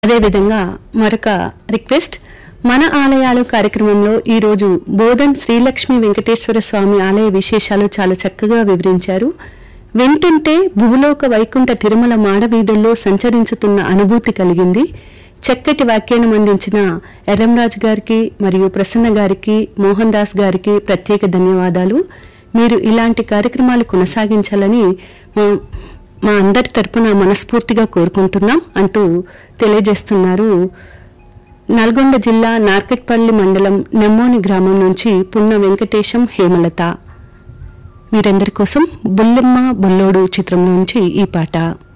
అదేవిధంగా మరొక రిక్వెస్ట్ మన ఆలయాలు కార్యక్రమంలో ఈరోజు బోధన్ శ్రీలక్ష్మి వెంకటేశ్వర స్వామి ఆలయ విశేషాలు చాలా చక్కగా వివరించారు వింటుంటే భూలోక వైకుంఠ తిరుమల మాడవీధుల్లో సంచరించుతున్న అనుభూతి కలిగింది చక్కటి వ్యాఖ్యానం అందించిన ఎర్రంరాజు గారికి మరియు ప్రసన్న గారికి మోహన్ దాస్ గారికి ప్రత్యేక ధన్యవాదాలు మీరు ఇలాంటి కార్యక్రమాలు కొనసాగించాలని మా- మా అందరి తరపున మనస్ఫూర్తిగా కోరుకుంటున్నాం అంటూ తెలియజేస్తున్నారు నల్గొండ జిల్లా నార్కెట్పల్లి మండలం నెమ్మోని గ్రామం నుంచి పున్న వెంకటేశం హేమలత మీరందరి కోసం బుల్లెమ్మ బుల్లోడు చిత్రం నుంచి ఈ పాట